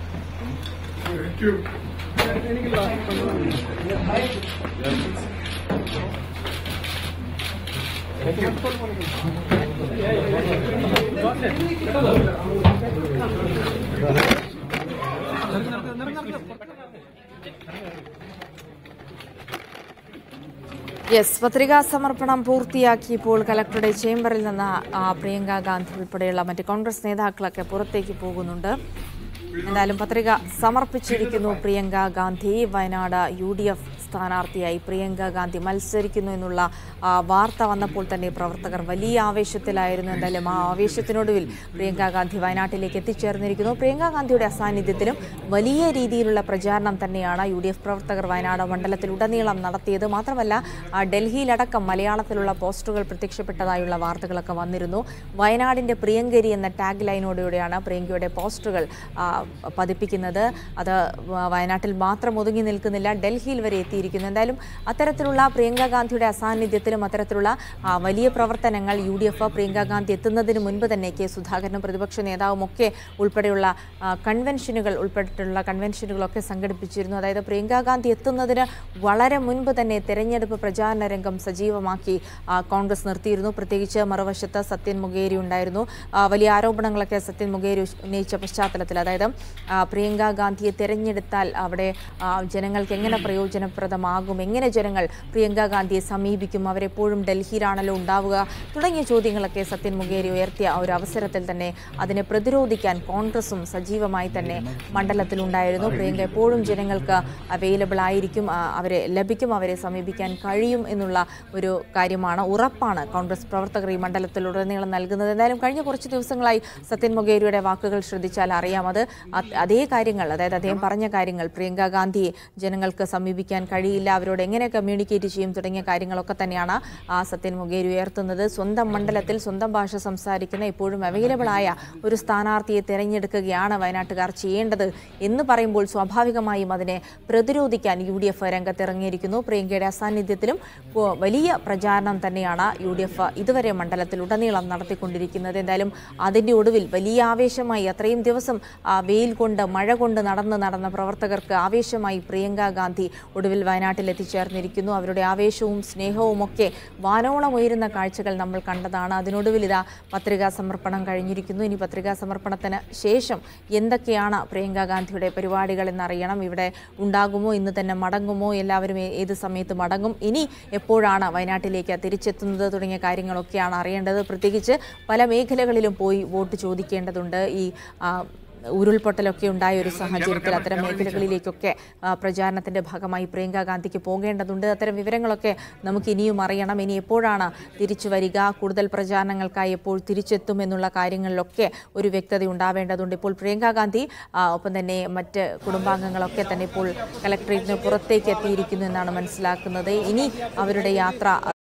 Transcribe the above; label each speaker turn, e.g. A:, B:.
A: yes പത്രികാ സമർപ്പണം പൂർത്തിയാക്കിയപ്പോൾ കലക്ടറുടെ ചേംബറിൽ നിന്ന് ആ, പ്രിയങ്ക ഗാന്ധി ഉൾപ്പെടെയുള്ള മറ്റ് കോൺഗ്രസ് നേതാക്കളൊക്കെ പുറത്തേക്ക് പോകുന്നുണ്ട് എന്തായാലും പത്രിക സമർപ്പിച്ചിരിക്കുന്നു Priyanka Gandhi Wayanad U D F സ്ഥാനാർത്ഥിയായി പ്രിയങ്ക ഗാന്ധി മത്സരിക്കുന്നു എന്നുള്ള ആ, വാർത്ത വന്നപ്പോൾ തന്നെ പ്രവർത്തകർ വലിയ ആവേശത്തിലായിരുന്നു എന്തായാലും ആ ആവേശത്തിനൊടുവിൽ പ്രിയങ്ക ഗാന്ധി വയനാട്ടിലേക്ക് എത്തിച്ചേർന്നിരിക്കുന്നു പ്രിയങ്ക ഗാന്ധിയുടെ അസാന്നിധ്യത്തിലും വലിയ രീതിയിലുള്ള പ്രചാരണം തന്നെയാണ് യു ഡി എഫ് പ്രവർത്തകർ വയനാട് മണ്ഡലത്തിലുടനീളം നടത്തിയത് മാത്രമല്ല ആ, ഡൽഹിയിലടക്കം മലയാളത്തിലുള്ള പോസ്റ്ററുകൾ പ്രത്യക്ഷപ്പെട്ടതായുള്ള വാർത്തകളൊക്കെ വന്നിരുന്നു വയനാടിന്റെ പ്രിയങ്കരി എന്ന ടാഗ് ലൈനോടെയാണ് പ്രിയങ്കയുടെ പോസ്റ്ററുകൾ ആ, പതിപ്പിക്കുന്നത് അത് വ- വയനാട്ടിൽ മാത്രം ഒതുങ്ങി നിൽക്കുന്നില്ല ഡൽഹിയിൽ വരെ എത്തിയിരിക്കുന്നു എന്തായാലും അത്തരത്തിലുള്ള പ്രിയങ്ക ഗാന്ധിയുടെ അസാന്നിധ്യത്തിലും അത്തരത്തിലുള്ള ആ, വലിയ പ്രവർത്തനങ്ങൾ U D F Priyanka Gandhi എത്തുന്നതിന് മുൻപ് തന്നെ കെ സുധാകരനും പ്രതിപക്ഷ നേതാവും ഒക്കെ ഉൾപ്പെടെയുള്ള ആ, കൺവെൻഷനുകൾ ഉൾപ്പെട്ടിട്ടുള്ള കൺവെൻഷനുകളൊക്കെ സംഘടിപ്പിച്ചിരുന്നു അതായത് പ്രിയങ്ക ഗാന്ധി എത്തുന്നതിന് വളരെ മുൻപ് തന്നെ തെരഞ്ഞെടുപ്പ് പ്രചാരണ രംഗം സജീവമാക്കി ആ, കോൺഗ്രസ് നിർത്തിയിരുന്നു പ്രത്യേകിച്ച് മറുവശത്ത് സത്യൻ മുഖേരി ഉണ്ടായിരുന്നു ആ, വലിയ ആരോപണങ്ങളൊക്കെ സത്യൻ മുഖേരി ഉന്നയിച്ച പശ്ചാത്തലത്തിൽ അതായത് ആ, പ്രിയങ്ക ഗാന്ധിയെ തിരഞ്ഞെടുത്താൽ അവിടെ ആ, ജനങ്ങൾക്ക് എങ്ങനെ പ്രയോജനപ്രദമാകും എങ്ങനെ ജനങ്ങൾ പ്രിയങ്ക ഗാന്ധിയെ സമീപിക്കും അവരെപ്പോഴും ഡൽഹിയിലാണല്ലോ ഉണ്ടാവുക തുടങ്ങിയ ചോദ്യങ്ങളൊക്കെ സത്യൻ മുഖേരി ഉയർത്തിയ ആ ഒരു അവസരത്തിൽ തന്നെ അതിനെ പ്രതിരോധിക്കാൻ കോൺഗ്രസും സജീവമായി തന്നെ മണ്ഡലത്തിലുണ്ടായിരുന്നു പ്രിയങ്ക എപ്പോഴും ജനങ്ങൾക്ക് അവൈലബിൾ ആയിരിക്കും ആ, അവരെ ലഭിക്കും അവരെ സമീപിക്കാൻ കഴിയും എന്നുള്ള ഒരു കാര്യമാണ് ഉറപ്പാണ് കോൺഗ്രസ് പ്രവർത്തകർ ഈ മണ്ഡലത്തിലുടനീളം നൽകുന്നത് എന്തായാലും കഴിഞ്ഞ കുറച്ച് ദിവസങ്ങളായി സത്യൻ മൊഗേരിയുടെ വാക്കുകൾ ശ്രദ്ധിച്ചാൽ അറിയാം അത് അത് അതേ കാര്യങ്ങൾ അതായത് അദ്ദേഹം പറഞ്ഞ കാര്യങ്ങൾ പ്രിയങ്ക ഗാന്ധിയെ ജനങ്ങൾക്ക് സമീപിക്കാൻ കഴിയില്ല അവരോട് എങ്ങനെ കമ്മ്യൂണിക്കേറ്റ് ചെയ്യും തുടങ്ങിയ കാര്യങ്ങളൊക്കെ തന്നെയാണ് ആ സത്യൻ മൊഗേരി ഉയർത്തുന്നത് സ്വന്തം മണ്ഡലത്തിൽ സ്വന്തം ഭാഷ സംസാരിക്കുന്ന എപ്പോഴും അവൈലബിൾ ആയ ഒരു സ്ഥാനാർത്ഥിയെ തിരഞ്ഞെടുക്കുകയാണ് വയനാട്ടുകാർ ചെയ്യേണ്ടത് എന്ന് പറയുമ്പോൾ സ്വാഭാവികമായും അതിനെ പ്രതിരോധിക്കാൻ യു ഡി എഫ് രംഗത്തിറങ്ങിയിരിക്കുന്നു പ്രിയങ്കയുടെ അസാന്നിധ്യത്തിലും പോ- വലിയ പ്രചാരണം തന്നെയാണ് യു ഡി എഫ് ഇതുവരെ മണ്ഡലത്തിൽ ഉടനീളം നടത്തിക്കൊണ്ടിരിക്കുന്നത് എന്തായാലും അതിൻ്റെ ഒടുവിൽ വലിയ ആവേശമായി അത്രയും ദിവസം ആ, വെയിൽ കൊണ്ട് മഴ കൊണ്ട് നടന്ന് നടന്ന പ്രവർത്തകർക്ക് ആവേശമായി പ്രിയങ്ക ഗാന്ധി ഒടുവിൽ വയനാട്ടിൽ എത്തിച്ചേർന്നിരിക്കുന്നു അവരുടെ ആവേശവും സ്നേഹവും ഒക്കെ വാനോളം ഉയരുന്ന കാഴ്ചകൾ നമ്മൾ കണ്ടതാണ് അതിനൊടുവിൽ ഇതാ പത്രികാ സമർപ്പണം കഴിഞ്ഞിരിക്കുന്നു ഇനി പത്രികാ സമർപ്പണത്തിന് ശേഷം എന്തൊക്കെയാണ് പ്രിയങ്ക ഗാന്ധിയുടെ പരിപാടികൾ എന്നറിയണം ഇവിടെ ഉണ്ടാകുമോ ഇന്ന് തന്നെ മടങ്ങുമോ എല്ലാവരും ഏ- ഏത് സമയത്ത് മടങ്ങും ഇനി എപ്പോഴാണ് വയനാട്ടിലേക്ക് തിരിച്ചെത്തുന്നത് തുടങ്ങിയ കാര്യങ്ങളൊക്കെയാണ് അറിയേണ്ടത് പ്രത്യേകിച്ച് പല മേഖലകളിലും പോയി വോട്ട് ചോദിക്കേണ്ടതുണ്ട് ഈ ആ, ഉരുൾപൊട്ടലൊക്കെ ഉണ്ടായ ഒരു സാഹചര്യത്തിൽ അത്തരം മേഖലകളിലേക്കൊക്കെ ആ, പ്രചാരണത്തിന്റെ ഭാഗമായി പ്രിയങ്ക ഗാന്ധിക്ക് പോകേണ്ടതുണ്ട് അത്തരം വിവരങ്ങളൊക്കെ നമുക്ക് ഇനിയും അറിയണം ഇനി എപ്പോഴാണ് തിരിച്ചു വരിക കൂടുതൽ പ്രചാരണങ്ങൾക്കായി എപ്പോൾ തിരിച്ചെത്തും എന്നുള്ള കാര്യങ്ങളിലൊക്കെ ഒരു വ്യക്തത ഉണ്ടാവേണ്ടതുണ്ട് ഇപ്പോൾ പ്രിയങ്ക ഗാന്ധി ആ, ഒപ്പം തന്നെ മറ്റ് കുടുംബാംഗങ്ങളൊക്കെ തന്നെ ഇപ്പോൾ കലക്ട്രേറ്റിന് പുറത്തേക്ക് എത്തിയിരിക്കുന്നു എന്നാണ് മനസ്സിലാക്കുന്നത് ഇനി അവരുടെ യാത്ര